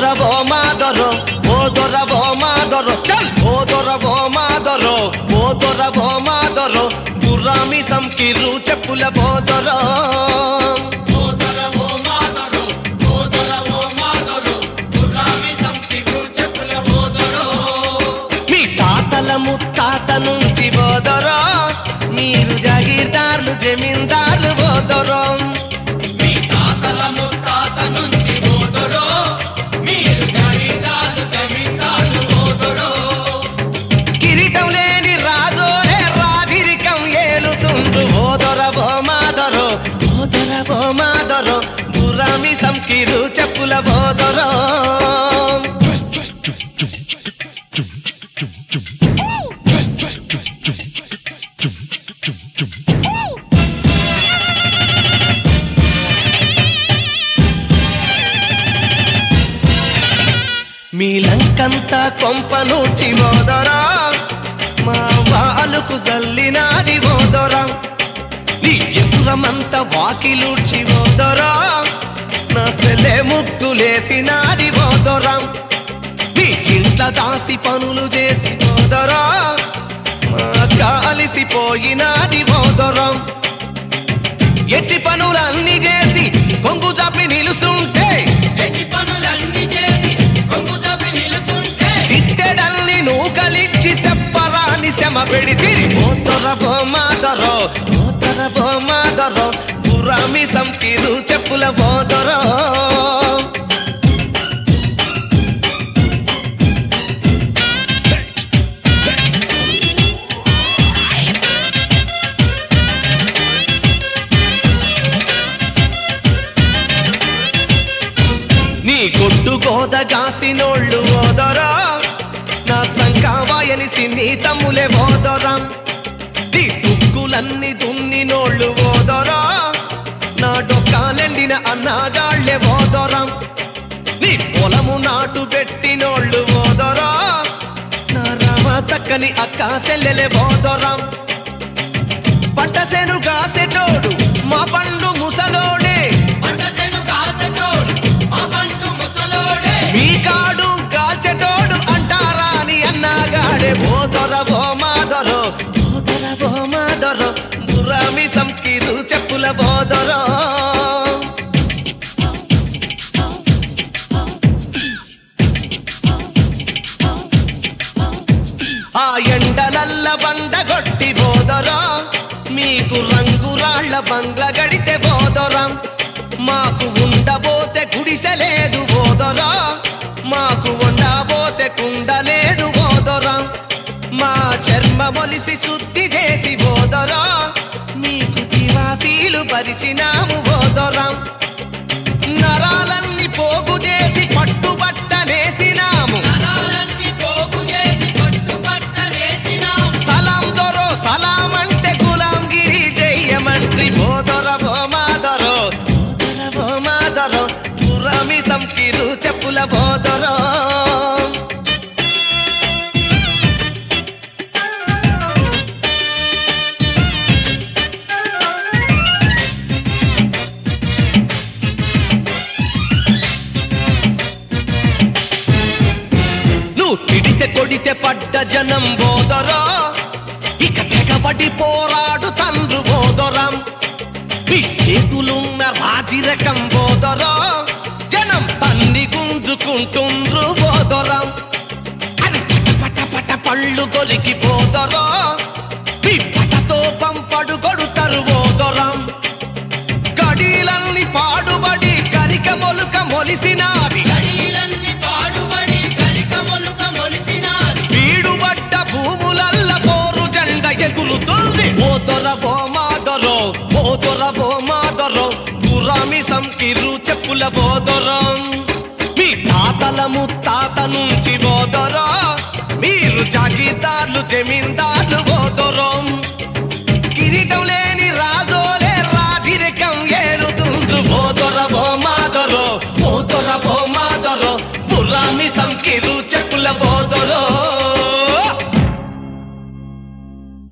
ఓదొరవో మాదొరో ఓదొరవో మాదొరో చల్ ఓదొరవో మాదొరో ఓదొరవో మాదొరో గుర్రామి సంకిరు చెప్పుల బోదొరో ఓదరవో మాదరో ఓదరవో మాదరో గుర్రామి సంకిరు చెప్పుల ఓదరో మీ తాతల ముత్తాత నుంచి బోదొరో మీరు జాగీర్దార్లు జమీందార్లు బోదొరో మీ తాతల ముత్తాత నుంచి ఓదరో మీరు జమీందారు జమీందారు ఓదరో కిరీటం లేని రాజోలే రాధిరికం ఏలుతుండ్రు ఓదొరవో మాదొరో ఓదొరవో మాదొరో గుర్రామి సంకిరు చెప్పుల బోదొరో మీ లంకంతా కొంపనూచి ఓదరా మా వాలుకు జల్లినాది ఓదరా నీ ఎదురమంత వాకిలూడ్చి ఓదరా నా సెలే ముట్టులేసినాది ఓదరా నీ ఇంట్ల దాసి పనులు చేసి ఓదరా మా కాలిసిపోయినాది ఓదరా ఎట్టి పనులన్నీ చేసి కొంగు చాపి నిలుచుంటే ఎట్టి పనులన్నీ చేసి కొంగు చాపి నిలుచుంటే చిట్టెడల్ని నూకలిచ్చి చెప్పరాని శమ పెడితి ఓతర బొమాదరో ఓతర బొమాదరో పురామి సంకిరు చెప్పుల బోదరో నీ కొట్టు గోదగాసినోళ్ళు ఓదరా నా సంకావాయని సిన్ని తమ్ములే ఓదరా నీ తుక్కులన్నీ దున్నినోళ్ళు ఓదరా నా డొక్కాలెండిన అన్నగాళ్ళే ఓదరా నీ పొలము నాటు పెట్టినోళ్ళు ఓదరా నా రామ సక్కని అక్క సెల్లెలే ఓదరా పంట సేను కాసెటోడు మా పండు ముసలోడే పంట చేను కాసటోడు మా పంటు ముసలోడే మీ కాడు కాల్చెటోడు అంటారా అని అన్నగాడే ఓదొర బోమాదరో ఓదొర బోమాదరో బురామి సంకిరు చెప్పుల బోదరో ఆ ఎండలల్ల బండ గొట్టి బోదరా మీకు రంగురాళ్ల బంగ్ల గడితే బోదరా మాకు ఉండబోతే గుడిసెలేదు బోదరా మాకు ఉండబోతే కుండలేదు బోదరా మా చర్మ మొలిసి శుద్ధి చేసి బోదరా మీకు దివాసీలు పరిచినాము బోదరా నరాలన్నీ పోగు చేసి పట్టుబట్టనేసినాము నరాలన్నీ పోగు చేసి పట్టుబట్టలేసినాం సలాం దొరో సలాం అంటే గులాంగిరి చెయ్యమంత్రి బోదొర బోమాదరో బోదొర బోమాదరో పురమి సంకిరు చెప్పుల బోదరో నువ్వు తిడితే కొడితే పడ్డ జనం బోదరా ఇక తెగబడి పోరాడు తండ్రు బోదరం మీ చేతులున్న రాజిరకం బోదరా జనం తన్ని గుంజుకుంటుండ్రు బోదరం అని పట పట పట పళ్ళు కొలికి బోదరా మీ పటతో పంపడు కొడుతారు బోదరం కడీలన్నీ పాడుబడి కరిక మొలుక మొలిసినావి గడిలన్నీ పాడుబడి కలిక మొలుక మొలిసినారు వీడుబడ్డ భూములల్ల పోరు జెండ ఎగురుతుంది ఓ దొర బోమాదరో ఓ దొర బోమాదరో గురామి సంకిరు చెప్పుల బోదరం మీ తాతల ముత్తాత నుంచి బోదరా మీరు జాగీదార్లు జమీందార్లు బోదరో